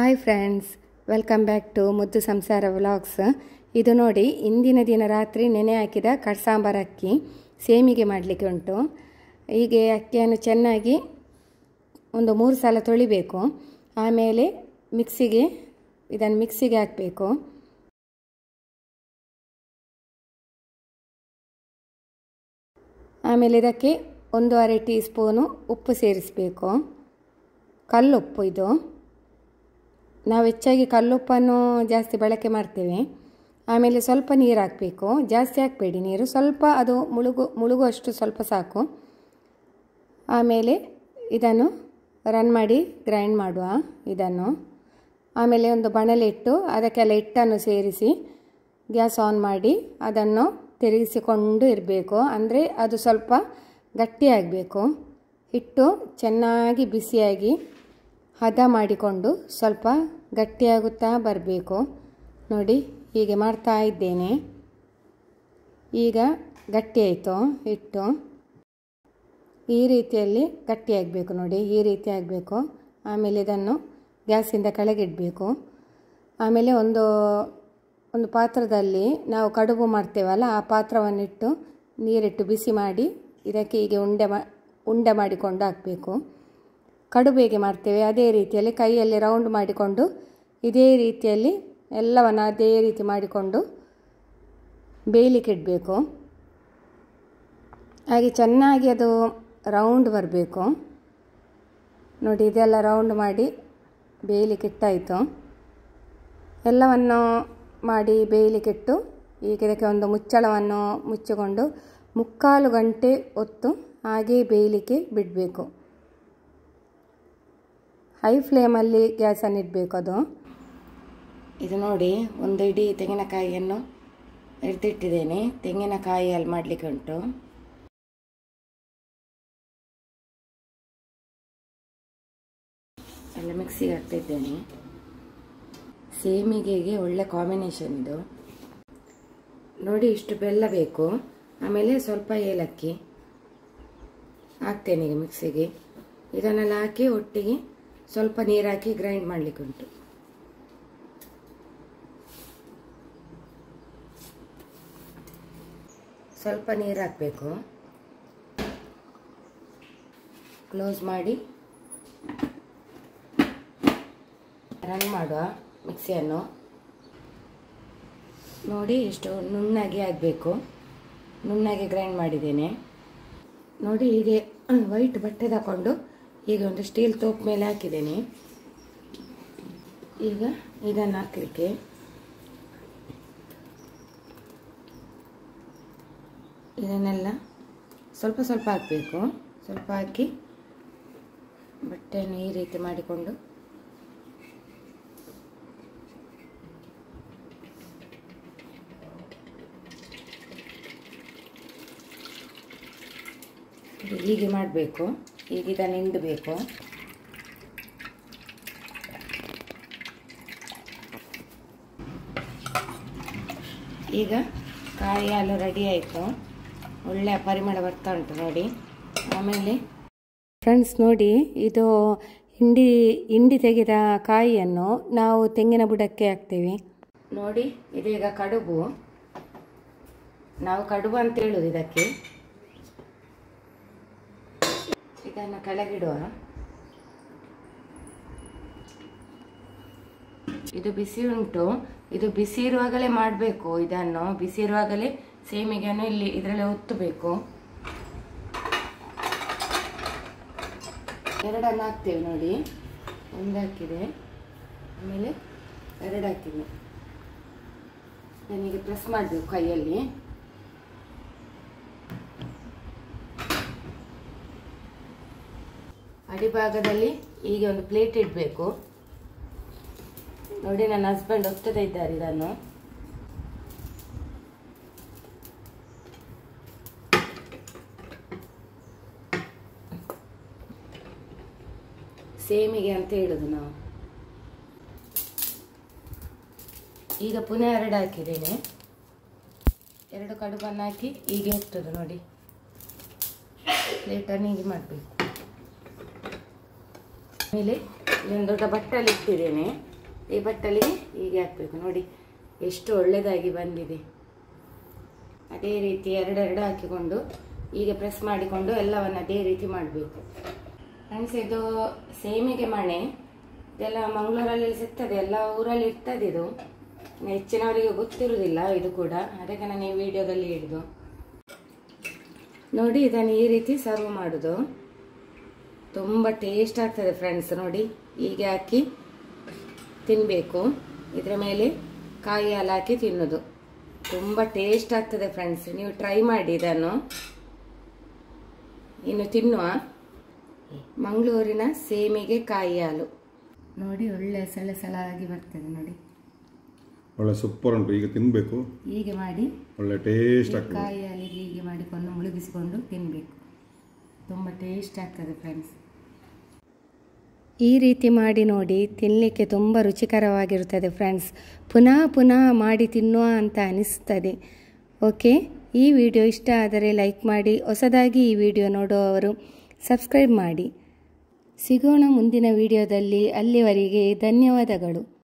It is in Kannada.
hi friends welcome back to Muddu Samsara vlogs ಇದು ನೋಡಿ ಇಂದಿನ ದಿನ ರಾತ್ರಿ ನೆನೆ ಹಾಕಿದ ಕಡ್ಸಾಂಬಾರ್ ಅಕ್ಕಿ ಸೇಮಿಗೆ ಮಾಡಲಿಕ್ಕೆ ಉಂಟು ಹೀಗೆ ಅಕ್ಕಿಯನ್ನು ಚೆನ್ನಾಗಿ ಒಂದು ಮೂರು ಸಲ ತೊಳಿಬೇಕು ಆಮೇಲೆ ಮಿಕ್ಸಿಗೆ ಇದನ್ನು ಮಿಕ್ಸಿಗೆ ಹಾಕಬೇಕು ಆಮೇಲೆ ಇದಕ್ಕೆ ಒಂದೂವರೆ ಟೀ ಸ್ಪೂನು ಉಪ್ಪು ಸೇರಿಸಬೇಕು ಕಲ್ಲುಪ್ಪು ಇದು ನಾವು ಹೆಚ್ಚಾಗಿ ಕಲ್ಲುಪ್ಪನ್ನು ಜಾಸ್ತಿ ಬಳಕೆ ಮಾಡ್ತೇವೆ ಆಮೇಲೆ ಸ್ವಲ್ಪ ನೀರು ಹಾಕಬೇಕು ಜಾಸ್ತಿ ಹಾಕಬೇಡಿ ನೀರು ಸ್ವಲ್ಪ ಅದು ಮುಳುಗು ಮುಳುಗುವಷ್ಟು ಸ್ವಲ್ಪ ಸಾಕು ಆಮೇಲೆ ಇದನ್ನು ರನ್ ಮಾಡಿ ಗ್ರೈಂಡ್ ಮಾಡುವ ಇದನ್ನು ಆಮೇಲೆ ಒಂದು ಬಣಲೆ ಇಟ್ಟು ಅದಕ್ಕೆಲ್ಲ ಹಿಟ್ಟನ್ನು ಸೇರಿಸಿ ಗ್ಯಾಸ್ ಆನ್ ಮಾಡಿ ಅದನ್ನು ತಿರುಗಿಸಿಕೊಂಡು ಇರಬೇಕು ಅಂದರೆ ಅದು ಸ್ವಲ್ಪ ಗಟ್ಟಿಯಾಗಬೇಕು ಹಿಟ್ಟು ಚೆನ್ನಾಗಿ ಬಿಸಿಯಾಗಿ ಹದ ಮಾಡಿಕೊಂಡು ಸ್ವಲ್ಪ ಗಟ್ಟಿಯಾಗುತ್ತಾ ಬರಬೇಕು ನೋಡಿ ಹೀಗೆ ಮಾಡ್ತಾ ಇದ್ದೇನೆ ಈಗ ಗಟ್ಟಿ ಆಯಿತು ಹಿಟ್ಟು ಈ ರೀತಿಯಲ್ಲಿ ಗಟ್ಟಿಯಾಗಬೇಕು ನೋಡಿ ಈ ರೀತಿ ಆಗಬೇಕು ಆಮೇಲೆ ಇದನ್ನು ಗ್ಯಾಸಿಂದ ಕೆಳಗಿಡಬೇಕು ಆಮೇಲೆ ಒಂದು ಒಂದು ಪಾತ್ರದಲ್ಲಿ ನಾವು ಕಡುಬು ಮಾಡ್ತೇವಲ್ಲ ಆ ಪಾತ್ರವನ್ನಿಟ್ಟು ನೀರಿಟ್ಟು ಬಿಸಿ ಮಾಡಿ ಇದಕ್ಕೆ ಹೀಗೆ ಉಂಡೆ ಮಾ ಉಂಡೆ ಮಾಡಿಕೊಂಡು ಹಾಕಬೇಕು ಕಡುಬು ಹೇಗೆ ಮಾಡ್ತೇವೆ ಅದೇ ರೀತಿಯಲ್ಲಿ ಕೈಯಲ್ಲಿ ರೌಂಡ್ ಮಾಡಿಕೊಂಡು ಇದೇ ರೀತಿಯಲ್ಲಿ ಎಲ್ಲವನ್ನು ಅದೇ ರೀತಿ ಮಾಡಿಕೊಂಡು ಬೇಯಲಿಕ್ಕೆ ಇಡಬೇಕು ಹಾಗೆ ಚೆನ್ನಾಗಿ ಅದು ರೌಂಡ್ ಬರಬೇಕು ನೋಡಿ ಇದೆಲ್ಲ ರೌಂಡ್ ಮಾಡಿ ಬೇಯಲಿಕ್ಕೆ ಇಟ್ಟಾಯಿತು ಎಲ್ಲವನ್ನು ಮಾಡಿ ಬೇಯಲಿಕ್ಕಿಟ್ಟು ಈಗ ಇದಕ್ಕೆ ಒಂದು ಮುಚ್ಚಳವನ್ನು ಮುಚ್ಚಿಕೊಂಡು ಮುಕ್ಕಾಲು ಗಂಟೆ ಹೊತ್ತು ಹಾಗೇ ಬೇಯಲಿಕ್ಕೆ ಬಿಡಬೇಕು ಹೈ ಫ್ಲೇಮಲ್ಲಿ ಗ್ಯಾಸನ್ನು ಇಡಬೇಕು ಅದು ಇದು ನೋಡಿ ಒಂದು ಇಡೀ ತೆಂಗಿನಕಾಯಿಯನ್ನು ಎಡ್ತಿಟ್ಟಿದ್ದೇನೆ ತೆಂಗಿನಕಾಯಿ ಅಲ್ಲಿ ಮಾಡಲಿಕ್ಕೆ ಉಂಟು ಎಲ್ಲ ಮಿಕ್ಸಿಗೆ ಹಾಕ್ತಿದ್ದೇನೆ ಸೇಮಿಗೆಗೆ ಒಳ್ಳೆ ಕಾಂಬಿನೇಷನ್ ಇದು ನೋಡಿ ಇಷ್ಟು ಬೆಲ್ಲ ಬೇಕು ಆಮೇಲೆ ಸ್ವಲ್ಪ ಏಲಕ್ಕಿ ಹಾಕ್ತೇನೆ ಈಗ ಮಿಕ್ಸಿಗೆ ಇದನ್ನೆಲ್ಲ ಹಾಕಿ ಒಟ್ಟಿಗೆ ಸ್ವಲ್ಪ ನೀರು ಹಾಕಿ ಗ್ರೈಂಡ್ ಮಾಡಲಿಕ್ಕೆ ಉಂಟು ಸ್ವಲ್ಪ ನೀರು ಹಾಕಬೇಕು ಕ್ಲೋಸ್ ಮಾಡಿ ರನ್ ಮಾಡುವ ಮಿಕ್ಸಿಯನ್ನು ನೋಡಿ ಎಷ್ಟು ನುಣ್ಣಗೆ ಆಗಬೇಕು ನುಣ್ಣಗೆ ಗ್ರೈಂಡ್ ಮಾಡಿದ್ದೇನೆ ನೋಡಿ ಹೀಗೆ ವೈಟ್ ಬಟ್ಟೆ ತಗೊಂಡು ಈಗ ಒಂದು ಸ್ಟೀಲ್ ತೋಪ್ ಮೇಲೆ ಹಾಕಿದ್ದೇನೆ ಈಗ ಇದನ್ನು ಹಾಕಲಿಕ್ಕೆ ಇದನ್ನೆಲ್ಲ ಸ್ವಲ್ಪ ಸ್ವಲ್ಪ ಹಾಕಬೇಕು ಸ್ವಲ್ಪ ಹಾಕಿ ಬಟ್ಟೆಯನ್ನು ಈ ರೀತಿ ಮಾಡಿಕೊಂಡು ಹೀಗೆ ಮಾಡಬೇಕು ಈಗ ಇದನ್ನು ಹಿಂಡಬೇಕು ಈಗ ಕಾಯಿ ಹಾಲು ರೆಡಿ ಆಯಿತು ಒಳ್ಳೆಯ ಪರಿಮಳ ಬರ್ತಾ ಉಂಟು ನೋಡಿ ಆಮೇಲೆ ಫ್ರೆಂಡ್ಸ್ ನೋಡಿ ಇದು ಹಿಂಡಿ ಹಿಂಡಿ ತೆಗೆದ ಕಾಯಿಯನ್ನು ನಾವು ತೆಂಗಿನ ಬುಡಕ್ಕೆ ಹಾಕ್ತೇವೆ ನೋಡಿ ಇದೀಗ ಕಡುಬು ನಾವು ಕಡುಬು ಅಂತ ಹೇಳುದು ಇದಕ್ಕೆ ಇದನ್ನು ಕೆಳಗಿಡುವ ಇದು ಬಿಸಿ ಉಂಟು ಇದು ಬಿಸಿ ಇರುವಾಗಲೇ ಮಾಡಬೇಕು ಇದನ್ನು ಬಿಸಿ ಇರುವಾಗಲೇ ಸೇಮಿಗೆಯನ್ನು ಇಲ್ಲಿ ಇದರಲ್ಲಿ ಒತ್ತಬೇಕು ಎರಡನ್ನು ಹಾಕ್ತೇವೆ ನೋಡಿ ಒಂದು ಹಾಕಿದೆ ಆಮೇಲೆ ಎರಡು ಹಾಕಿದೆ ನನಗೆ ಪ್ರೆಸ್ ಮಾಡಬೇಕು ಕೈಯಲ್ಲಿ ಅಡಿಭಾಗದಲ್ಲಿ ಹೀಗೆ ಒಂದು ಪ್ಲೇಟ್ ಇಡಬೇಕು ನೋಡಿ ನನ್ನ ಹಸ್ಬೆಂಡ್ ಒತ್ತದ ಇದ್ದಾರೆ ಇದನ್ನು ಸೇಮಿಗೆ ಅಂತ ಹೇಳುದು ನಾವು ಈಗ ಪುನಃ ಎರಡು ಹಾಕಿದ್ದೇನೆ ಎರಡು ಕಡುಬನ್ನು ಹಾಕಿ ಹೀಗೆ ಇರ್ತದೆ ನೋಡಿ ಪ್ಲೇಟನ್ನು ಹೀಗೆ ಮಾಡಬೇಕು ಆಮೇಲೆ ಇದೊಂದು ದೊಡ್ಡ ಬಟ್ಟಲು ಇಟ್ಟಿದ್ದೇನೆ ಈ ಬಟ್ಟಲಿಗೆ ಹೀಗೆ ಹಾಕಬೇಕು ನೋಡಿ ಎಷ್ಟು ಒಳ್ಳೆಯದಾಗಿ ಬಂದಿದೆ ಅದೇ ರೀತಿ ಎರಡೆರಡು ಹಾಕಿಕೊಂಡು ಈಗ ಪ್ರೆಸ್ ಮಾಡಿಕೊಂಡು ಎಲ್ಲವನ್ನು ಅದೇ ರೀತಿ ಮಾಡಬೇಕು ಫ್ರೆಂಡ್ಸ್ ಇದು ಸೇಮಿಗೆ ಮಣೆ ಇದೆಲ್ಲ ಮಂಗಳೂರಲ್ಲಿ ಸಿಗ್ತದೆ ಎಲ್ಲ ಊರಲ್ಲಿ ಇರ್ತದೆ ಇದು ಹೆಚ್ಚಿನವರಿಗೆ ಗೊತ್ತಿರುವುದಿಲ್ಲ ಇದು ಕೂಡ ಅದಕ್ಕೆ ನಾನು ಈ ವಿಡಿಯೋದಲ್ಲಿ ಹಿಡಿದು ನೋಡಿ ಇದನ್ನು ಈ ರೀತಿ ಸರ್ವ್ ಮಾಡೋದು ತುಂಬ ಟೇಸ್ಟ್ ಆಗ್ತದೆ ಫ್ರೆಂಡ್ಸ್ ನೋಡಿ ಹೀಗೆ ಹಾಕಿ ತಿನ್ನಬೇಕು ಇದರ ಮೇಲೆ ಕಾಯಿ ಹಾಲು ಹಾಕಿ ತಿನ್ನೋದು ತುಂಬ ಟೇಸ್ಟ್ ಆಗ್ತದೆ ಫ್ರೆಂಡ್ಸ್ ನೀವು ಟ್ರೈ ಮಾಡಿ ಇದನ್ನು ಇನ್ನು ತಿನ್ನುವ ಮಂಗಳೂರಿನ ಸೇಮಿಗೆ ಕಾಯಿ ಹಾಲು ನೋಡಿ ಒಳ್ಳೆ ಸಲ ಸಲ ಆಗಿ ಬರ್ತದೆ ನೋಡಿ ಒಳ್ಳೆ ಸೂಪರ್ ಉಂಟು ಈಗ ತಿನ್ನಬೇಕು ಹೀಗೆ ಮಾಡಿ ಒಳ್ಳೆ ಟೇಸ್ಟ್ ಆಗ್ತದೆ ಕಾಯಿ ಹಾಲಿಗೆ ಹೀಗೆ ಮಾಡಿಕೊಂಡು ಮುಳುಗಿಸಿಕೊಂಡು ತಿನ್ನಬೇಕು ತುಂಬ ಟೇಸ್ಟ್ ಆಗ್ತದೆ ಫ್ರೆಂಡ್ಸ್ ಈ ರೀತಿ ಮಾಡಿ ನೋಡಿ ತಿನ್ನಲಿಕ್ಕೆ ತುಂಬ ರುಚಿಕರವಾಗಿರುತ್ತದೆ ಫ್ರೆಂಡ್ಸ್ ಪುನಃ ಪುನಃ ಮಾಡಿ ತಿನ್ನುವ ಅಂತ ಅನಿಸ್ತದೆ ಓಕೆ ಈ ವಿಡಿಯೋ ಇಷ್ಟ ಆದರೆ ಲೈಕ್ ಮಾಡಿ ಹೊಸದಾಗಿ ಈ ವಿಡಿಯೋ ನೋಡುವವರು ಸಬ್ಸ್ಕ್ರೈಬ್ ಮಾಡಿ ಸಿಗೋಣ ಮುಂದಿನ ವಿಡಿಯೋದಲ್ಲಿ ಅಲ್ಲಿವರೆಗೆ ಧನ್ಯವಾದಗಳು